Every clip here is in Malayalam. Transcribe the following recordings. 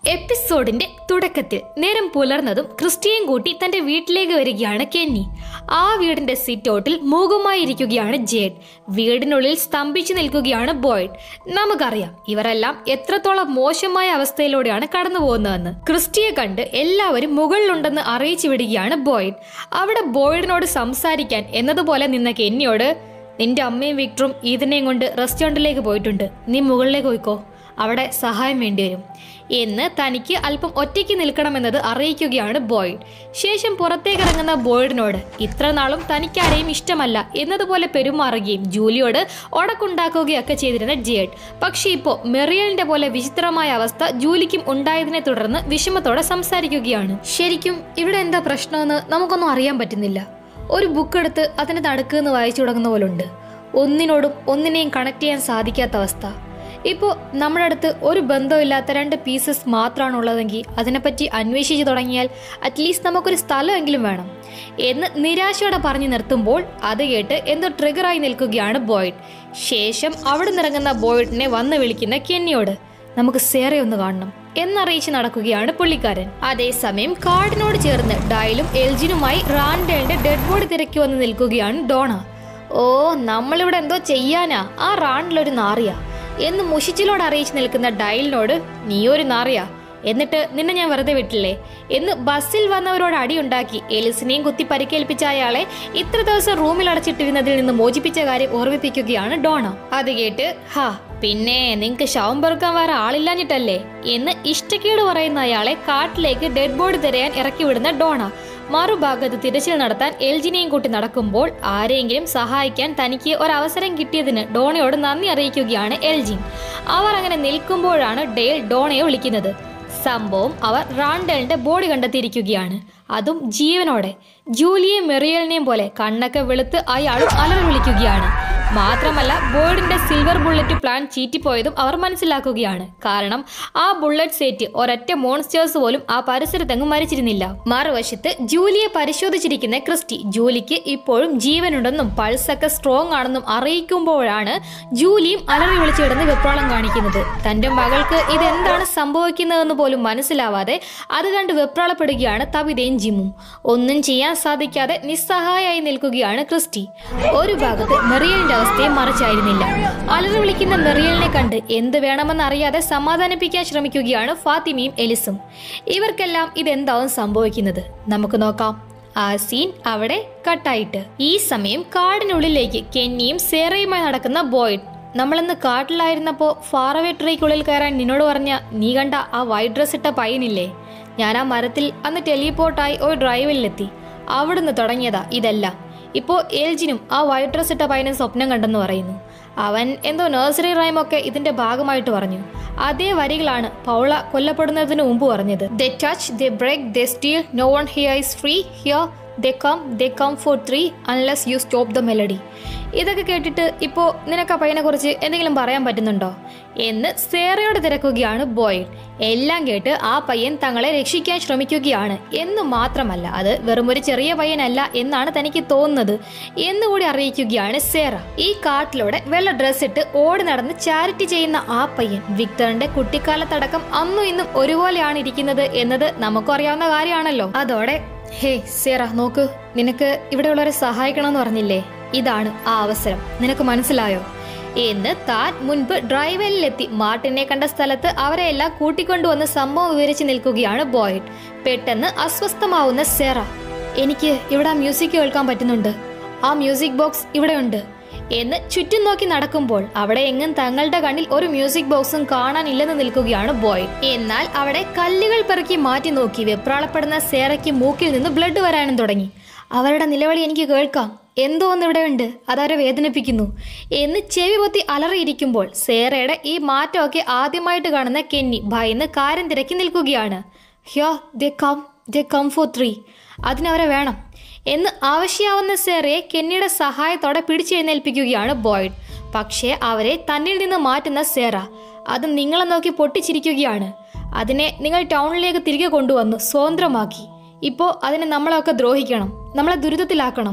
എപ്പിസോഡിന്റെ തുടക്കത്തിൽ നേരം പുലർന്നതും ക്രിസ്റ്റിയും കൂട്ടി തന്റെ വീട്ടിലേക്ക് വരികയാണ് കെന്നി ആ വീടിന്റെ സിറ്റൗട്ടിൽ മൂകമായിരിക്കുകയാണ് ജേഡ് വീടിനുള്ളിൽ സ്തംഭിച്ചു നിൽക്കുകയാണ് ബോയ്ഡ് നമുക്കറിയാം ഇവരെല്ലാം എത്രത്തോളം മോശമായ അവസ്ഥയിലൂടെയാണ് കടന്നു പോകുന്നതെന്ന് ക്രിസ്റ്റിയെ കണ്ട് എല്ലാവരും മുകളിലുണ്ടെന്ന് അറിയിച്ചു വിടുകയാണ് ബോയ്ഡ് അവിടെ ബോയ്ഡിനോട് സംസാരിക്കാൻ എന്നതുപോലെ നിന്ന കെന്നിയോട് നിന്റെ അമ്മയും വിക്ടറും ഈതനെയും കൊണ്ട് റെസ്റ്റോറൻറ്റിലേക്ക് പോയിട്ടുണ്ട് നീ മുകളിലേക്ക് പോയിക്കോ അവിടെ സഹായം വേണ്ടിവരും എന്ന് തനിക്ക് അല്പം ഒറ്റയ്ക്ക് നിൽക്കണമെന്നത് അറിയിക്കുകയാണ് ബോയ്ഡ് ശേഷം പുറത്തേക്ക് ഇറങ്ങുന്ന ബോയ്ഡിനോട് ഇത്ര നാളും തനിക്കാരെയും ഇഷ്ടമല്ല എന്നതുപോലെ പെരുമാറുകയും ജൂലിയോട് ഒടക്കുണ്ടാക്കുകയൊക്കെ ചെയ്തിരുന്ന ജേഡ് പക്ഷേ ഇപ്പോൾ മെറിയലിന്റെ പോലെ വിചിത്രമായ അവസ്ഥ ജൂലിക്കും ഉണ്ടായതിനെ തുടർന്ന് വിഷമത്തോടെ സംസാരിക്കുകയാണ് ശരിക്കും ഇവിടെ എന്താ പ്രശ്നമെന്ന് നമുക്കൊന്നും അറിയാൻ പറ്റുന്നില്ല ഒരു ബുക്ക് എടുത്ത് അതിന്റെ നടുക്ക് നിന്ന് വായിച്ചു തുടങ്ങുന്ന പോലുണ്ട് ഒന്നിനോടും ഒന്നിനെയും കണക്ട് ചെയ്യാൻ സാധിക്കാത്ത അവസ്ഥ ഇപ്പോൾ നമ്മുടെ അടുത്ത് ഒരു ബന്ധമില്ലാത്ത രണ്ട് പീസസ് മാത്രമാണ് ഉള്ളതെങ്കിൽ അതിനെപ്പറ്റി അന്വേഷിച്ചു തുടങ്ങിയാൽ അറ്റ്ലീസ്റ്റ് നമുക്കൊരു സ്ഥലമെങ്കിലും വേണം എന്ന് നിരാശയോടെ പറഞ്ഞു നിർത്തുമ്പോൾ അത് കേട്ട് എന്തോ ട്രിഗറായി നിൽക്കുകയാണ് ബോയ്ഡ് ശേഷം അവിടെ നിറങ്ങുന്ന ബോയ്ഡിനെ വന്ന് വിളിക്കുന്ന കെന്നിയോട് നമുക്ക് സേറെ ഒന്ന് കാണണം എന്നറിയിച്ച് നടക്കുകയാണ് പുള്ളിക്കാരൻ അതേസമയം കാർഡിനോട് ചേർന്ന് ഡയലും എൽജിനുമായി റാൻഡേലിന്റെ ഡെഡ് ബോഡി തിരക്കി വന്ന് നിൽക്കുകയാണ് ഡോണ ഓ നമ്മളിവിടെ എന്തോ ചെയ്യാനാ ആ റാണ്ടിലൊരു നാറിയ എന്ന് മുഷിച്ചിലോട് അറിയിച്ച് നിൽക്കുന്ന ഡയലിനോട് നീ ഒരു നാറിയ എന്നിട്ട് നിന്നെ ഞാൻ വെറുതെ വിട്ടില്ലേ എന്ന് ബസ്സിൽ വന്നവരോട് അടിയുണ്ടാക്കി എലിസിനെയും കുത്തി പരിക്കേൽപ്പിച്ച അയാളെ ഇത്ര ദിവസം റൂമിൽ അടച്ചിട്ടിരുന്നതിൽ നിന്ന് മോചിപ്പിച്ച കാര്യം ഓർമ്മിപ്പിക്കുകയാണ് ഡോണ അത് കേട്ട് ഹാ പിന്നെ നിങ്ങക്ക് ശവം പെറുക്കാൻ വേറെ ആളില്ലാഞ്ഞിട്ടല്ലേ എന്ന് ഇഷ്ടക്കേട് പറയുന്ന അയാളെ കാട്ടിലേക്ക് ഡെഡ് ബോഡി തിരയാൻ ഇറക്കി വിടുന്ന ഡോണ മറുഭാഗത്ത് തിരച്ചിൽ നടത്താൻ എൽജിനെയും കൂട്ടി നടക്കുമ്പോൾ ആരെങ്കിലും സഹായിക്കാൻ തനിക്ക് ഒരവസരം കിട്ടിയതിന് ഡോണയോട് നന്ദി അറിയിക്കുകയാണ് എൽജിൻ അവർ അങ്ങനെ നിൽക്കുമ്പോഴാണ് ഡേൽ ഡോണയെ വിളിക്കുന്നത് സംഭവം അവർ റാണ്ടലിന്റെ ബോഡി കണ്ടെത്തിയിരിക്കുകയാണ് അതും ജീവനോടെ ജൂലിയെയും മെറിയലിനെയും പോലെ കണ്ണൊക്കെ വെളുത്ത് അയാളും അലറി വിളിക്കുകയാണ് മാത്രമല്ല ബോർഡിന്റെ സിൽവർ ബുള്ളറ്റ് പ്ലാൻ ചീറ്റിപ്പോയതും അവർ മനസ്സിലാക്കുകയാണ് കാരണം ആ ബുള്ളറ്റ് സെറ്റ് ഒരൊറ്റ മോൺസ്റ്റേഴ്സ് പോലും ആ പരിസരത്തെങ്ങും മരിച്ചിരുന്നില്ല മറുവശത്ത് ജൂലിയെ പരിശോധിച്ചിരിക്കുന്ന ക്രിസ്റ്റി ജൂലിക്ക് ഇപ്പോഴും ജീവനുണ്ടെന്നും പൾസൊക്കെ സ്ട്രോങ് ആണെന്നും അറിയിക്കുമ്പോഴാണ് ജൂലിയും അലറി വിളിച്ചു കിടന്ന് വെപ്രാളം കാണിക്കുന്നത് തന്റെ മകൾക്ക് ഇതെന്താണ് സംഭവിക്കുന്നതെന്ന് പോലും മനസ്സിലാവാതെ അത് കണ്ട് വെപ്രാളപ്പെടുകയാണ് തബിതയും ജിമ്മും ഒന്നും ചെയ്യാൻ സാധിക്കാതെ നിസ്സഹായായി നിൽക്കുകയാണ് ക്രിസ്റ്റി ഒരു ഭാഗത്ത് മെറിയലിന്റെ അവസ്ഥയെ മറിച്ചായിരുന്നില്ല അലറി വിളിക്കുന്ന മെറിയലിനെ കണ്ട് എന്ത് വേണമെന്നറിയാതെ സമാധാനിപ്പിക്കാൻ ശ്രമിക്കുകയാണ് ഫാത്തിമയും എലിസും ഇവർക്കെല്ലാം ഇതെന്താവും സംഭവിക്കുന്നത് നമുക്ക് നോക്കാം ആ സീൻ അവിടെ കട്ടായിട്ട് ഈ സമയം കാടിനുള്ളിലേക്ക് കെന്നിയും സേറയുമായി നടക്കുന്ന ബോയ്ഡ് നമ്മളിന്ന് കാട്ടിലായിരുന്നപ്പോ ഫാറവേ ട്രീക്കുള്ളിൽ കയറാൻ നിന്നോട് പറഞ്ഞ നീ കണ്ട ആ വൈറ്റ് ഡ്രസ് ഇട്ട പയ്യനില്ലേ ഞാൻ ആ മരത്തിൽ അന്ന് ടെലിപോർട്ടായി ഒരു ഡ്രൈവിലെത്തി അവിടുന്ന് തുടങ്ങിയതാ ഇതെല്ലാം ഇപ്പോൾ ഏൽജിനും ആ വൈറ്റ് ഡ്രസ് ഇട്ട പയ്യനും സ്വപ്നം കണ്ടെന്ന് പറയുന്നു അവൻ എന്തോ നഴ്സറി റൈമൊക്കെ ഇതിന്റെ ഭാഗമായിട്ട് പറഞ്ഞു അതേ വരികളാണ് പൗള കൊല്ലപ്പെടുന്നതിന് മുമ്പ് പറഞ്ഞത് the touch the break the steel no one here is free here the come the come four three unless you stop the melody ഇതൊക്കെ കേട്ടിട്ട് ഇപ്പോൾ നിനക്ക് ആ പയ്യനെ കുറിച്ച് എന്തെങ്കിലും പറയാൻ പറ്റുന്നുണ്ടോ എന്ന് സേറയോട് തിരക്കുകയാണ് ബോയ്ഡ് എല്ലാം കേട്ട് ആ പയ്യൻ തങ്ങളെ രക്ഷിക്കാൻ ശ്രമിക്കുകയാണ് എന്ന് മാത്രമല്ല അത് വെറും ഒരു ചെറിയ പയ്യനല്ല എന്നാണ് തനിക്ക് തോന്നുന്നത് എന്നുകൂടി അറിയിക്കുകയാണ് സേറ ഈ കാട്ടിലൂടെ വെള്ള ഡ്രസ് ഇട്ട് ഓടി നടന്ന് ചാരിറ്റി ചെയ്യുന്ന ആ പയ്യൻ വിക്ടറിന്റെ കുട്ടിക്കാലത്തടക്കം അന്നും ഇന്നും ഒരുപോലെയാണ് ഇരിക്കുന്നത് എന്നത് നമുക്കും അറിയാവുന്ന കാര്യമാണല്ലോ അതോടെ ഹേ സേറ നോക്ക് നിനക്ക് ഇവിടെയുള്ളവരെ സഹായിക്കണമെന്ന് പറഞ്ഞില്ലേ ഇതാണ് ആ അവസരം നിനക്ക് മനസ്സിലായോ എന്ന് താൻ മുൻപ് ഡ്രൈവലിലെത്തി മാർട്ടിനെ കണ്ട സ്ഥലത്ത് അവരെ എല്ലാം കൂട്ടിക്കൊണ്ടുവന്ന് സംഭവം വിവരിച്ച് നിൽക്കുകയാണ് ബോയ്ഡ് പെട്ടെന്ന് അസ്വസ്ഥമാവുന്ന സെറ എനിക്ക് ഇവിടെ ആ മ്യൂസിക് കേൾക്കാൻ പറ്റുന്നുണ്ട് ആ മ്യൂസിക് ബോക്സ് ഇവിടെയുണ്ട് എന്ന് ചുറ്റും നോക്കി നടക്കുമ്പോൾ അവിടെ എങ്ങും തങ്ങളുടെ കണ്ണിൽ ഒരു മ്യൂസിക് ബോക്സും കാണാനില്ലെന്ന് നിൽക്കുകയാണ് ബോയ് എന്നാൽ അവിടെ കല്ലുകൾ പെറുക്കി മാറ്റി നോക്കി വെപ്രാളപ്പെടുന്ന സേറയ്ക്ക് മൂക്കിൽ നിന്ന് ബ്ലഡ് വരാനും തുടങ്ങി അവരുടെ നിലവിളി എനിക്ക് കേൾക്കാം എന്തോ ഒന്ന് ഇവിടെയുണ്ട് അതവരെ വേദനിപ്പിക്കുന്നു എന്ന് ചെവി പൊത്തി അലറിയിരിക്കുമ്പോൾ സേറയുടെ ഈ മാറ്റമൊക്കെ ആദ്യമായിട്ട് കാണുന്ന കെന്നി ഭയന്ന് കാര്യം തിരക്കി നിൽക്കുകയാണ് ഹ്യോ they come they come four three അതിനവരെ വേണം എന്ന് ആവശ്യമാവുന്ന സേറയെ കെന്നിയുടെ സഹായത്തോടെ പിടിച്ചെഴുന്നേൽപ്പിക്കുകയാണ് ബോയ്ഡ് പക്ഷേ അവരെ തന്നിൽ നിന്ന് മാറ്റുന്ന സേറ അത് നിങ്ങളെ നോക്കി പൊട്ടിച്ചിരിക്കുകയാണ് അതിനെ നിങ്ങൾ ടൗണിലേക്ക് തിരികെ കൊണ്ടുവന്നു സ്വതന്ത്രമാക്കി ഇപ്പോൾ അതിനെ നമ്മളെയൊക്കെ ദ്രോഹിക്കണം നമ്മളെ ദുരിതത്തിലാക്കണം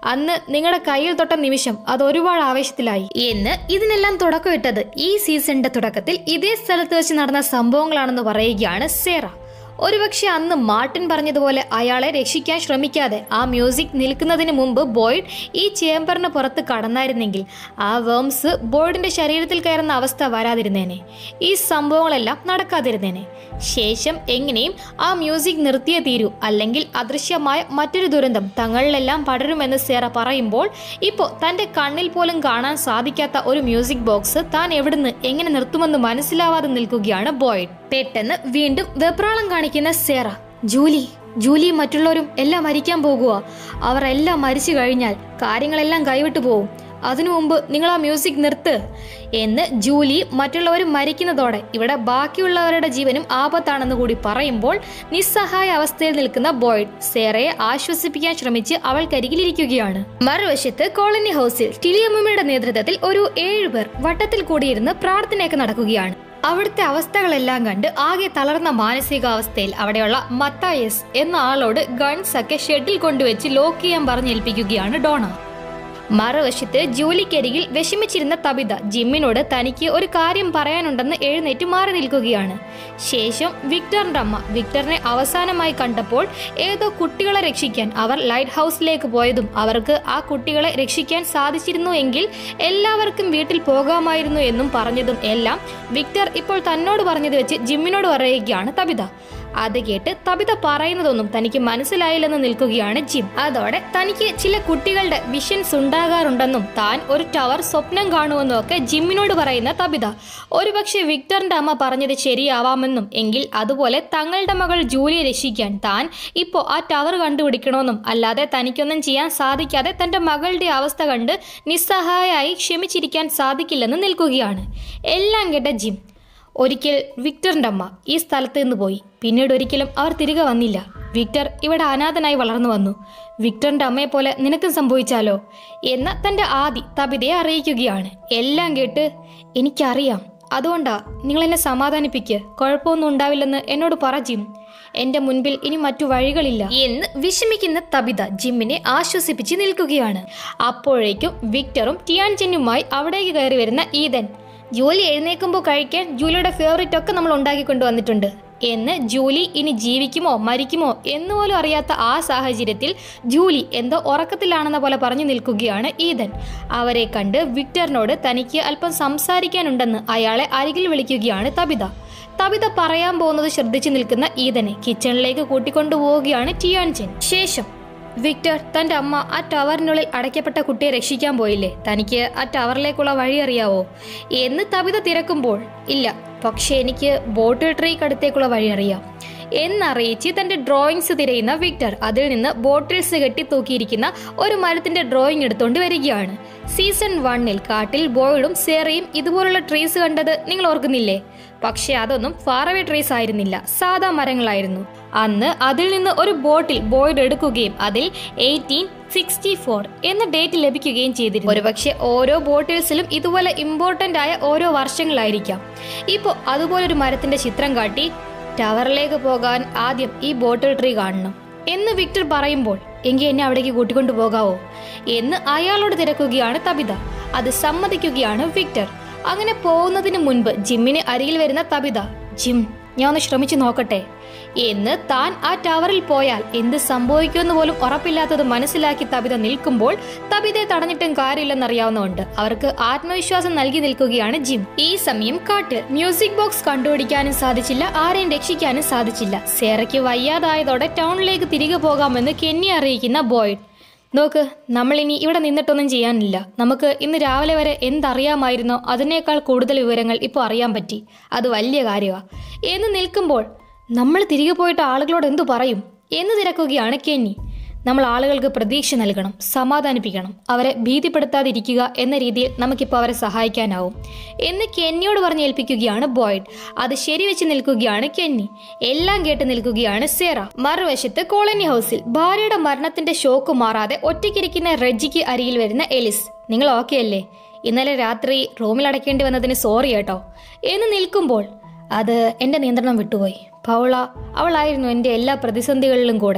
അന്ന് നിങ്ങളുടെ കയ്യിൽ തൊട്ട നിമിഷം അത് ഒരുപാട് ആവേശത്തിലായി എന്ന് ഇതിനെല്ലാം തുടക്കമിട്ടത് ഈ സീസണിന്റെ തുടക്കത്തിൽ ഇതേ സ്ഥലത്ത് വെച്ച് നടന്ന സംഭവങ്ങളാണെന്ന് പറയുകയാണ് സേറ ഒരുപക്ഷെ അന്ന് മാർട്ടിൻ പറഞ്ഞതുപോലെ അയാളെ രക്ഷിക്കാൻ ശ്രമിക്കാതെ ആ മ്യൂസിക് നിൽക്കുന്നതിന് മുമ്പ് ബോയ്ഡ് ഈ ചേംബറിന് പുറത്ത് കടന്നായിരുന്നെങ്കിൽ ആ വേംസ് ബോയ്ഡിന്റെ ശരീരത്തിൽ കയറുന്ന അവസ്ഥ വരാതിരുന്നേനെ ഈ സംഭവങ്ങളെല്ലാം നടക്കാതിരുന്നേനെ ശേഷം എങ്ങനെയും ആ മ്യൂസിക് നിർത്തിയേ തീരൂ അല്ലെങ്കിൽ അദൃശ്യമായ മറ്റൊരു ദുരന്തം തങ്ങളിലെല്ലാം പടരുമെന്ന് സേറ പറയുമ്പോൾ ഇപ്പോൾ തന്റെ കണ്ണിൽ പോലും കാണാൻ സാധിക്കാത്ത ഒരു മ്യൂസിക് ബോക്സ് താൻ എവിടുന്ന് എങ്ങനെ നിർത്തുമെന്ന് മനസ്സിലാവാതെ നിൽക്കുകയാണ് ബോയ്ഡ് പെട്ടെന്ന് വീണ്ടും വെപ്രാളം കാണിക്കുന്ന സേറ ജൂലി ജൂലിയും മറ്റുള്ളവരും എല്ലാം മരിക്കാൻ പോകുക അവർ എല്ലാം മരിച്ചു കഴിഞ്ഞാൽ കാര്യങ്ങളെല്ലാം കൈവിട്ടു പോകും അതിനു മുമ്പ് നിങ്ങൾ ആ മ്യൂസിക് നിർത്ത് എന്ന് ജൂലി മറ്റുള്ളവരും മരിക്കുന്നതോടെ ഇവിടെ ബാക്കിയുള്ളവരുടെ ജീവനും ആപത്താണെന്ന് കൂടി പറയുമ്പോൾ നിസ്സഹായ അവസ്ഥയിൽ നിൽക്കുന്ന ബോയ്ഡ് സേറയെ ആശ്വസിപ്പിക്കാൻ ശ്രമിച്ച് അവൾക്കരികിലിരിക്കുകയാണ് മറുവശത്ത് കോളനി ഹൗസിൽ ടിലിയമ്മയുടെ നേതൃത്വത്തിൽ ഒരു ഏഴുപേർ വട്ടത്തിൽ കൂടിയിരുന്ന് പ്രാർത്ഥനയൊക്കെ നടക്കുകയാണ് അവിടുത്തെ അവസ്ഥകളെല്ലാം കണ്ട് ആകെ തളർന്ന മാനസികാവസ്ഥയിൽ അവിടെയുള്ള മത്തായസ് എന്ന ആളോട് ഗൺസ് ഒക്കെ ഷെഡിൽ കൊണ്ടുവച്ച് ലോക്ക് ചെയ്യാൻ പറഞ്ഞേൽപ്പിക്കുകയാണ് ഡോണ മറുവശത്ത് ജോലിക്കരികിൽ വിഷമിച്ചിരുന്ന തബിത ജിമ്മിനോട് തനിക്ക് ഒരു കാര്യം പറയാനുണ്ടെന്ന് എഴുന്നേറ്റ് മാറി നിൽക്കുകയാണ് ശേഷം വിക്ടറിന്റെ അമ്മ വിക്ടറിനെ അവസാനമായി കണ്ടപ്പോൾ ഏതോ കുട്ടികളെ രക്ഷിക്കാൻ അവർ ലൈറ്റ് ഹൗസിലേക്ക് പോയതും അവർക്ക് ആ കുട്ടികളെ രക്ഷിക്കാൻ സാധിച്ചിരുന്നു എങ്കിൽ എല്ലാവർക്കും വീട്ടിൽ പോകാമായിരുന്നു എന്നും പറഞ്ഞതും എല്ലാം വിക്ടർ ഇപ്പോൾ തന്നോട് പറഞ്ഞത് വെച്ച് ജിമ്മിനോട് പറയുകയാണ് തബിത അത് കേട്ട് തബിത പറയുന്നതൊന്നും തനിക്ക് മനസ്സിലായില്ലെന്ന് നിൽക്കുകയാണ് ജിം അതോടെ തനിക്ക് ചില കുട്ടികളുടെ വിഷൻസ് ഉണ്ടാകാറുണ്ടെന്നും താൻ ഒരു ടവർ സ്വപ്നം കാണുമെന്നും ഒക്കെ ജിമ്മിനോട് പറയുന്ന തബിത ഒരുപക്ഷെ വിക്ടറിന്റെ അമ്മ പറഞ്ഞത് ശരിയാവാമെന്നും എങ്കിൽ അതുപോലെ തങ്ങളുടെ മകൾ ജൂലിയെ രക്ഷിക്കാൻ താൻ ഇപ്പോൾ ആ ടവർ കണ്ടുപിടിക്കണമെന്നും അല്ലാതെ തനിക്കൊന്നും ചെയ്യാൻ സാധിക്കാതെ തന്റെ മകളുടെ അവസ്ഥ കണ്ട് നിസ്സഹായായി ക്ഷമിച്ചിരിക്കാൻ സാധിക്കില്ലെന്ന് നിൽക്കുകയാണ് എല്ലാം കേട്ട ജിം ഒരിക്കൽ വിക്ടറിന്റെ അമ്മ ഈ സ്ഥലത്ത് നിന്ന് പോയി പിന്നീട് ഒരിക്കലും അവർ തിരികെ വന്നില്ല വിക്ടർ ഇവിടെ അനാഥനായി വളർന്നു വന്നു വിക്ടറിന്റെ അമ്മയെ പോലെ നിനക്കും സംഭവിച്ചാലോ എന്ന തന്റെ ആദി തബിതയെ അറിയിക്കുകയാണ് എല്ലാം കേട്ട് എനിക്കറിയാം അതുകൊണ്ടാ നിങ്ങൾ എന്നെ സമാധാനിപ്പിക്ക് കുഴപ്പമൊന്നും ഉണ്ടാവില്ലെന്ന് എന്നോട് പറ ജിം എന്റെ മുൻപിൽ ഇനി മറ്റു വഴികളില്ല എന്ന് വിഷമിക്കുന്ന തബിത ജിമ്മിനെ ആശ്വസിപ്പിച്ച് നിൽക്കുകയാണ് അപ്പോഴേക്കും വിക്ടറും ടിയാൻജനുമായി അവിടേക്ക് കയറി വരുന്ന ഈതൻ ജൂലി എഴുന്നേൽക്കുമ്പോൾ കഴിക്കാൻ ജൂലിയുടെ ഫേവറേറ്റ് ഒക്കെ നമ്മൾ ഉണ്ടാക്കി കൊണ്ടുവന്നിട്ടുണ്ട് എന്ന് ജൂലി ഇനി ജീവിക്കുമോ മരിക്കുമോ എന്നുപോലും അറിയാത്ത ആ സാഹചര്യത്തിൽ ജൂലി എന്തോ ഉറക്കത്തിലാണെന്ന പോലെ പറഞ്ഞു നിൽക്കുകയാണ് ഈതൻ അവരെ കണ്ട് വിക്ടറിനോട് തനിക്ക് അല്പം സംസാരിക്കാനുണ്ടെന്ന് അയാളെ അരികിൽ വിളിക്കുകയാണ് തബിത തബിത പറയാൻ പോകുന്നത് ശ്രദ്ധിച്ചു നിൽക്കുന്ന ഈതനെ കിച്ചണിലേക്ക് കൂട്ടിക്കൊണ്ടുപോവുകയാണ് ടിയാൻജൻ ശേഷം വിക്ടർ തന്റെ അമ്മ ആ ടവറിനുള്ളിൽ അടയ്ക്കപ്പെട്ട കുട്ടിയെ രക്ഷിക്കാൻ പോയില്ലേ തനിക്ക് ആ ടവറിലേക്കുള്ള വഴി അറിയാവോ എന്ന് തബിത തിരക്കുമ്പോൾ ഇല്ല പക്ഷെ എനിക്ക് ബോട്ടിൽ ട്രീക്കടുത്തേക്കുള്ള വഴി അറിയാം എന്നറിയിച്ച് തന്റെ ഡ്രോയിങ്സ് തിരയുന്ന വിക്ടർ അതിൽ നിന്ന് ബോട്ടിൽസ് കെട്ടി തൂക്കിയിരിക്കുന്ന ഒരു മരത്തിന്റെ ഡ്രോയിങ് എടുത്തുകൊണ്ട് വരികയാണ് സീസൺ വണ്ണിൽ കാട്ടിൽ ബോയ്ഡും സേറയും ഇതുപോലുള്ള ട്രീസ് കണ്ടത് നിങ്ങൾ ഓർക്കുന്നില്ലേ പക്ഷെ അതൊന്നും ഫാറവേ ട്രീസ് ആയിരുന്നില്ല സാധാ മരങ്ങളായിരുന്നു അന്ന് അതിൽ നിന്ന് ഒരു ബോട്ടിൽ ബോയ്ഡ് എടുക്കുകയും അതിൽ എയ്റ്റീൻ സിക്സ്റ്റി ഫോർ എന്ന ഡേറ്റ് ലഭിക്കുകയും ചെയ്തിരുന്നു ഒരുപക്ഷെ ഓരോ ബോട്ടിൽസിലും ഇതുപോലെ ഇമ്പോർട്ടന്റ് ആയ ഓരോ വർഷങ്ങളായിരിക്കാം ഇപ്പോൾ അതുപോലൊരു മരത്തിന്റെ ചിത്രം കാട്ടി ടവറിലേക്ക് പോകാൻ ആദ്യം ഈ ബോട്ടിൽ ട്രീ കാണണം എന്ന് വിക്ടർ പറയുമ്പോൾ എങ്കിൽ എന്നെ അവിടേക്ക് കൂട്ടിക്കൊണ്ടു പോകാവോ എന്ന് അയാളോട് തിരക്കുകയാണ് തബിത അത് സമ്മതിക്കുകയാണ് വിക്ടർ അങ്ങനെ പോകുന്നതിന് മുൻപ് ജിമ്മിന് അരികിൽ വരുന്ന തബിത ജിം ഞാൻ ഒന്ന് ശ്രമിച്ചു നോക്കട്ടെ എന്ന് താൻ ആ ടവറിൽ പോയാൽ എന്ത് സംഭവിക്കുമെന്ന് പോലും ഉറപ്പില്ലാത്തത് മനസ്സിലാക്കി തബിത നിൽക്കുമ്പോൾ തബിതയെ തടഞ്ഞിട്ടും കാര്യമില്ലെന്നറിയാവുന്നതുകൊണ്ട് അവർക്ക് ആത്മവിശ്വാസം നൽകി നിൽക്കുകയാണ് ജിം ഈ സമയം കാട്ടിൽ മ്യൂസിക് ബോക്സ് കണ്ടുപിടിക്കാനും സാധിച്ചില്ല ആരെയും രക്ഷിക്കാനും സാധിച്ചില്ല സേറയ്ക്ക് വയ്യാതായതോടെ ടൗണിലേക്ക് തിരികെ പോകാമെന്ന് കെന്നി അറിയിക്കുന്ന ബോയ്ഡ് നോക്ക് നമ്മളിനി ഇവിടെ നിന്നിട്ടൊന്നും ചെയ്യാനില്ല നമുക്ക് ഇന്ന് രാവിലെ വരെ എന്തറിയാമായിരുന്നോ അതിനേക്കാൾ കൂടുതൽ വിവരങ്ങൾ ഇപ്പോൾ അറിയാൻ പറ്റി അത് വലിയ കാര്യമാണ് എന്ന് നിൽക്കുമ്പോൾ നമ്മൾ തിരികെ പോയിട്ട് ആളുകളോട് എന്തു പറയും എന്ന് തിരക്കുകയാണ് കെന്നി നമ്മൾ ആളുകൾക്ക് പ്രതീക്ഷ നൽകണം സമാധാനിപ്പിക്കണം അവരെ ഭീതിപ്പെടുത്താതിരിക്കുക എന്ന രീതിയിൽ നമുക്കിപ്പോൾ അവരെ സഹായിക്കാനാവും എന്ന് കെന്നിയോട് പറഞ്ഞ് ഏൽപ്പിക്കുകയാണ് ബോയ്ഡ് അത് ശരിവെച്ച് നിൽക്കുകയാണ് കെന്നി എല്ലാം കേട്ട് നിൽക്കുകയാണ് സേറ മറുവശത്ത് കോളനി ഹൗസിൽ ഭാര്യയുടെ മരണത്തിന്റെ ഷോക്ക് മാറാതെ ഒറ്റയ്ക്കിരിക്കുന്ന റെജിക്ക് അരികിൽ വരുന്ന എലിസ് നിങ്ങൾ ഓക്കെ അല്ലേ ഇന്നലെ രാത്രി റൂമിൽ അടയ്ക്കേണ്ടി വന്നതിന് സോറി കേട്ടോ എന്ന് നിൽക്കുമ്പോൾ അത് എൻ്റെ നിയന്ത്രണം വിട്ടുപോയി പൗള അവളായിരുന്നു എൻ്റെ എല്ലാ പ്രതിസന്ധികളിലും കൂടെ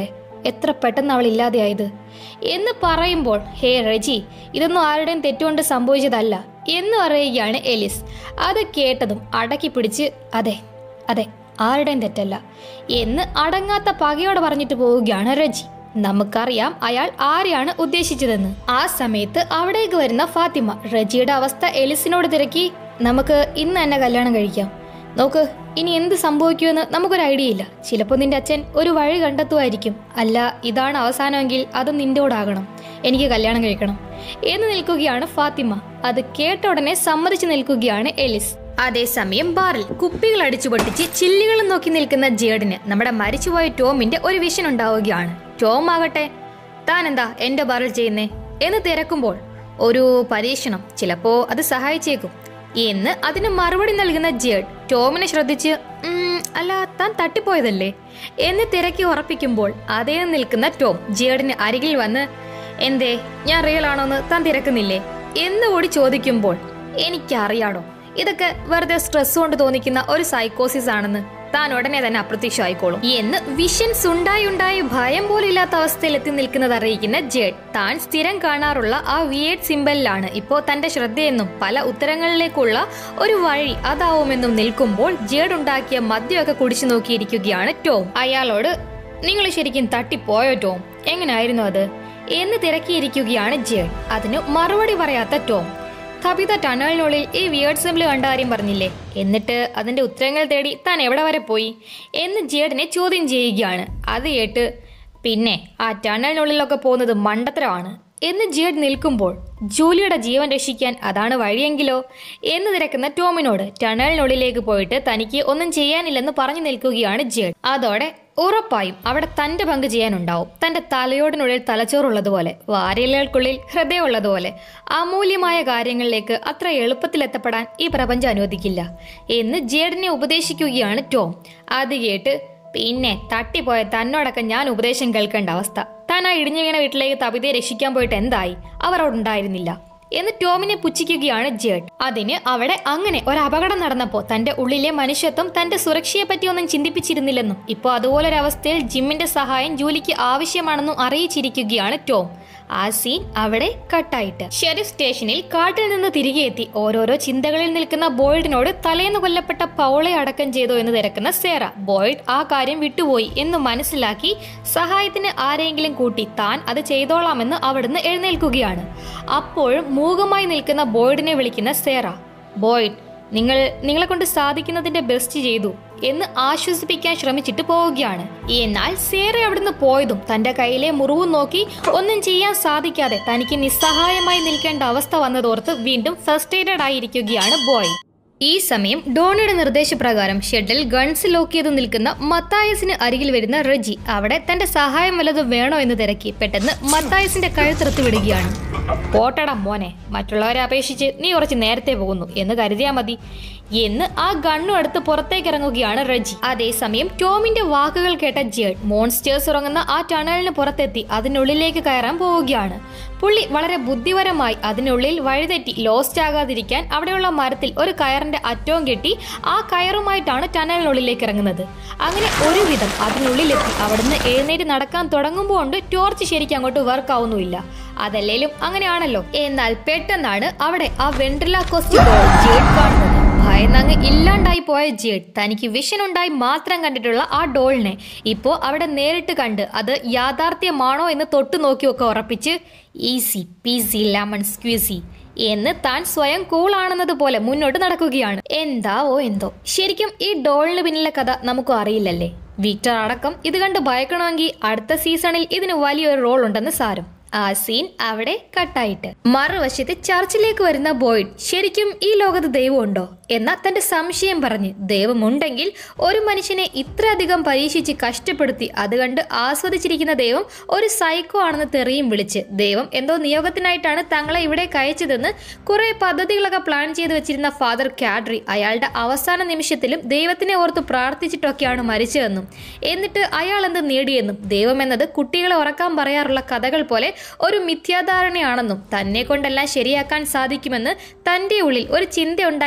എത്ര പെട്ടെന്ന് അവൾ ഇല്ലാതെയായത് എന്ന് പറയുമ്പോൾ ഹേ റജി ഇതൊന്നും ആരുടെയും തെറ്റുകൊണ്ട് സംഭവിച്ചതല്ല എന്ന് പറയുകയാണ് എലിസ് അത് കേട്ടതും അടക്കി പിടിച്ച് അതെ അതെ ആരുടെയും തെറ്റല്ല എന്ന് അടങ്ങാത്ത പകയോടെ പറഞ്ഞിട്ട് പോവുകയാണ് റജി നമുക്കറിയാം അയാൾ ആരെയാണ് ഉദ്ദേശിച്ചതെന്ന് ആ സമയത്ത് അവിടേക്ക് വരുന്ന ഫാത്തിമ റജിയുടെ അവസ്ഥ എലിസിനോട് തിരക്കി നമുക്ക് ഇന്ന് തന്നെ കല്യാണം കഴിക്കാം നോക്ക് ഇനി എന്ത് സംഭവിക്കുമെന്ന് നമുക്കൊരു ഐഡിയ ഇല്ല ചിലപ്പോൾ നിന്റെ അച്ഛൻ ഒരു വഴി കണ്ടെത്തുമായിരിക്കും അല്ല ഇതാണ് അവസാനമെങ്കിൽ അത് നിന്റെ കൂടാകണം എനിക്ക് കല്യാണം കഴിക്കണം എന്ന് നിൽക്കുകയാണ് ഫാത്തിമ അത് കേട്ട ഉടനെ സമ്മതിച്ചു നിൽക്കുകയാണ് എലിസ് അതേസമയം ബാറിൽ കുപ്പികൾ അടിച്ചു പൊട്ടിച്ച് ചില്ലുകൾ നോക്കി നിൽക്കുന്ന ജേഡിന് നമ്മുടെ മരിച്ചുപോയ ടോമിന്റെ ഒരു വിഷൻ ഉണ്ടാവുകയാണ് ടോം ആകട്ടെ താൻ എന്താ എന്റെ ബാറിൽ ചെയ്യുന്നേ എന്ന് തിരക്കുമ്പോൾ ഒരു പരീക്ഷണം ചിലപ്പോ അത് സഹായിച്ചേക്കും എന്ന് അതിന് മറുപടി നൽകുന്ന ജേഡ് ടോമിനെ ശ്രദ്ധിച്ച് "ഉം, അല്ല താൻ തട്ടിപ്പോയതല്ലേ എന്ന് തിരക്കി ഉറപ്പിക്കുമ്പോൾ അതേ നിൽക്കുന്ന ടോം ജേഡിന് അരികിൽ വന്ന് എന്തേ ഞാൻ റിയൽ ആണോന്ന് താൻ തിരക്കുന്നില്ലേ എന്ന് കൂടി ചോദിക്കുമ്പോൾ എനിക്കറിയാടോ ഇതൊക്കെ വെറുതെ സ്ട്രെസ് കൊണ്ട് തോന്നിക്കുന്ന ഒരു സൈക്കോസിസ് ആണെന്ന് താൻ ഉടനെ തന്നെ അപ്രത്യക്ഷമായിക്കോളും എന്ന് വിഷൻസ് ഉണ്ടായി ഉണ്ടായി ഭയം പോലില്ലാത്ത അവസ്ഥയിൽ എത്തി നിൽക്കുന്നത് അറിയിക്കുന്ന ജേഡ് താൻ സ്ഥിരം കാണാറുള്ള ആ വിയേഡ് സിമ്പലിലാണ് ഇപ്പോൾ തന്റെ ശ്രദ്ധയെന്നും പല ഉത്തരങ്ങളിലേക്കുള്ള ഒരു വഴി അതാവുമെന്നും നിൽക്കുമ്പോൾ ജേഡ് ഉണ്ടാക്കിയ മദ്യമൊക്കെ കുടിച്ചു നോക്കിയിരിക്കുകയാണ് ടോം അയാളോട് നിങ്ങൾ ശരിക്കും തട്ടിപ്പോയോ ടോം എങ്ങനായിരുന്നു അത് എന്ന് തിരക്കിയിരിക്കുകയാണ് ജേഡ് അതിന് മറുപടി പറയാത്ത ടോം കവിത ടണലിനുള്ളിൽ ഈ വിയേർഡ് സിമ്പിൾ കണ്ട കാര്യം പറഞ്ഞില്ലേ എന്നിട്ട് അതിന്റെ ഉത്തരങ്ങൾ തേടി താൻ എവിടെ വരെ പോയി എന്ന് ജേഡിനെ ചോദ്യം ചെയ്യുകയാണ് അത് കേട്ട് പിന്നെ ആ ടണലിനുള്ളിലൊക്കെ പോകുന്നത് മണ്ടത്തരമാണ് എന്ന് ജേഡ് നിൽക്കുമ്പോൾ ജൂലിയുടെ ജീവൻ രക്ഷിക്കാൻ അതാണ് വഴിയെങ്കിലോ എന്ന് തിരക്കുന്ന ടോമിനോട് ടണലിനുള്ളിലേക്ക് പോയിട്ട് തനിക്ക് ഒന്നും ചെയ്യാനില്ലെന്ന് പറഞ്ഞു നിൽക്കുകയാണ് ജേഡ് അതോടെ ഉറപ്പായും അവിടെ തന്റെ പങ്ക് ചെയ്യാനുണ്ടാവും തന്റെ തലയോടിനുള്ളിൽ തലച്ചോറുള്ളതുപോലെ വാരിയലുകൾക്കുള്ളിൽ ഹൃദയമുള്ളതുപോലെ അമൂല്യമായ കാര്യങ്ങളിലേക്ക് അത്ര എളുപ്പത്തിൽ എത്തപ്പെടാൻ ഈ പ്രപഞ്ചം അനുവദിക്കില്ല എന്ന് ജേഡിനെ ഉപദേശിക്കുകയാണ് ടോം അത് കേട്ട് പിന്നെ തട്ടിപ്പോയ തന്നോടൊക്കെ ഞാൻ ഉപദേശം കേൾക്കേണ്ട അവസ്ഥ താൻ ആ ഇടിഞ്ഞു വീണ വീട്ടിലേക്ക് തപിതയെ രക്ഷിക്കാൻ പോയിട്ട് എന്തായി അവർ അവിടെ ഉണ്ടായിരുന്നില്ല എന്ന് ടോമിനെ പുച്ഛിക്കുകയാണ് ജേഡ് അതിന് അവിടെ അങ്ങനെ ഒരു അപകടം നടന്നപ്പോൾ തന്റെ ഉള്ളിലെ മനുഷ്യത്വം തന്റെ സുരക്ഷയെ പറ്റി ഒന്നും ചിന്തിപ്പിച്ചിരുന്നില്ലെന്നും ഇപ്പോൾ അതുപോലൊരവസ്ഥയിൽ ജിമ്മിന്റെ സഹായം ജോലിക്ക് ആവശ്യമാണെന്നും അറിയിച്ചിരിക്കുകയാണ് ടോം ആ സീൻ അവിടെ കട്ടായിട്ട് ഷെരീഫ് സ്റ്റേഷനിൽ കാട്ടിൽ നിന്ന് തിരികെ എത്തി ഓരോരോ ചിന്തകളിൽ നിൽക്കുന്ന ബോയ്ഡിനോട് തലേന്ന് കൊല്ലപ്പെട്ട പൗളെ അടക്കം ചെയ്തോ എന്ന് തിരക്കുന്ന സേറ ബോയ്ഡ് ആ കാര്യം വിട്ടുപോയി എന്ന് മനസ്സിലാക്കി സഹായത്തിന് ആരെങ്കിലും കൂട്ടി താൻ അത് ചെയ്തോളാമെന്ന് അവിടുന്ന് എഴുന്നേൽക്കുകയാണ് അപ്പോഴും മൂകമായി നിൽക്കുന്ന ബോയ്ഡിനെ വിളിക്കുന്ന സേറ ബോയ്ഡ് നിങ്ങൾ നിങ്ങളെ കൊണ്ട് സാധിക്കുന്നതിന്റെ ബെസ്റ്റ് ചെയ്തു എന്ന് ആശ്വസിപ്പിക്കാൻ ശ്രമിച്ചിട്ട് പോവുകയാണ് എന്നാൽ സേറ അവിടുന്ന് പോയതും തന്റെ കയ്യിലെ മുറിവ് നോക്കി ഒന്നും ചെയ്യാൻ സാധിക്കാതെ തനിക്ക് നിസ്സഹായമായി നിൽക്കേണ്ട അവസ്ഥ വന്നതോർത്ത് വീണ്ടും ഫ്രസ്ട്രേറ്റഡ് ആയിരിക്കുകയാണ് ബോയ് ഈ സമയം ഡോണിയുടെ നിർദ്ദേശപ്രകാരം ഷെഡിൽ ഗൺസ് ലോക്ക് ചെയ്ത് നിൽക്കുന്ന മത്തായസിന് അരികിൽ വരുന്ന റജി അവിടെ തന്റെ സഹായം വല്ലതും വേണോ എന്ന് തിരക്കി പെട്ടെന്ന് മത്തായസിന്റെ കഴുത്തിറുത്ത് വിടുകയാണ് പോട്ടടാ മോനെ മറ്റുള്ളവരെ അപേക്ഷിച്ച് നീ കുറച്ച് നേരത്തെ പോകുന്നു എന്ന് കരുതിയാ മതി എന്ന് ആ ഗണ്ണും എടുത്ത് പുറത്തേക്ക് ഇറങ്ങുകയാണ് റജി അതേസമയം ടോമിന്റെ വാക്കുകൾ കേട്ട ജേഡ് മോൺസ്റ്റേഴ്സ് ഉറങ്ങുന്ന ആ ടണലിന് പുറത്തെത്തി അതിനുള്ളിലേക്ക് കയറാൻ പോവുകയാണ് പുള്ളി വളരെ ബുദ്ധിപരമായി അതിനുള്ളിൽ വഴിതെറ്റി ലോസ്റ്റ് ആകാതിരിക്കാൻ അവിടെയുള്ള മരത്തിൽ ഒരു കയറിന്റെ അറ്റവും കെട്ടി ആ കയറുമായിട്ടാണ് ടണലിനുള്ളിലേക്ക് ഇറങ്ങുന്നത് അങ്ങനെ ഒരുവിധം അതിനുള്ളിലെത്തി അവിടുന്ന് എഴുന്നേറ്റ് നടക്കാൻ തുടങ്ങുമ്പോൾ കൊണ്ട് ടോർച്ച് ശരിക്കും അങ്ങോട്ട് വർക്ക് ആവുന്നുമില്ല അതല്ലേലും അങ്ങനെയാണല്ലോ എന്നാൽ പെട്ടെന്നാണ് അവിടെ ആ വെൻട്രിലാക്കോസ്റ്റ് ജേഡ് കാണുന്നത് ഭയന്നങ്ങ് ഇല്ലാണ്ടായി പോയ ജേഡ് തനിക്ക് വിഷൻ ഉണ്ടായി മാത്രം കണ്ടിട്ടുള്ള ആ ഡോളിനെ ഇപ്പോൾ അവിടെ നേരിട്ട് കണ്ട് അത് യാഥാർത്ഥ്യമാണോ എന്ന് തൊട്ടു നോക്കിയൊക്കെ ഉറപ്പിച്ച് ഈസി പീസി ലെമൺ സ്ക്വീസി എന്ന് താൻ സ്വയം കൂളാണെന്നത് പോലെ മുന്നോട്ട് നടക്കുകയാണ് എന്താവോ എന്തോ ശരിക്കും ഈ ഡോളിന് പിന്നിലെ കഥ നമുക്കും അറിയില്ലല്ലേ വിക്ടർ അടക്കം ഇത് കണ്ട് ഭയക്കണമെങ്കിൽ അടുത്ത സീസണിൽ ഇതിന് വലിയൊരു റോൾ ഉണ്ടെന്ന് സാരം ആ സീൻ അവിടെ കട്ടായിട്ട് മറുവശത്ത് ചർച്ചിലേക്ക് വരുന്ന ബോയ്ഡ് ശരിക്കും ഈ ലോകത്ത് ദൈവമുണ്ടോ എന്ന തന്റെ സംശയം പറഞ്ഞ് ദൈവമുണ്ടെങ്കിൽ ഒരു മനുഷ്യനെ ഇത്രയധികം പരീക്ഷിച്ച് കഷ്ടപ്പെടുത്തി അത് കണ്ട് ആസ്വദിച്ചിരിക്കുന്ന ദൈവം ഒരു സൈക്കോ ആണെന്ന് തെറിയും വിളിച്ച് ദൈവം എന്തോ നിയോഗത്തിനായിട്ടാണ് തങ്ങളെ ഇവിടെ കയച്ചതെന്ന് കുറെ പദ്ധതികളൊക്കെ പ്ലാൻ ചെയ്ത് വെച്ചിരുന്ന ഫാദർ കാഡ്രി അയാളുടെ അവസാന നിമിഷത്തിലും ദൈവത്തിനെ ഓർത്ത് പ്രാർത്ഥിച്ചിട്ടൊക്കെയാണ് മരിച്ചതെന്നും എന്നിട്ട് അയാൾ എന്ത് നേടിയെന്നും ദൈവം എന്നത് കുട്ടികളെ ഉറക്കാൻ പറയാറുള്ള കഥകൾ പോലെ ഒരു മിഥ്യാധാരണയാണെന്നും തന്നെ കൊണ്ടെല്ലാം ശരിയാക്കാൻ സാധിക്കുമെന്ന് തന്റെ ഉള്ളിൽ ഒരു ചിന്ത ഉണ്ടാക്കി തന്നിട്ട്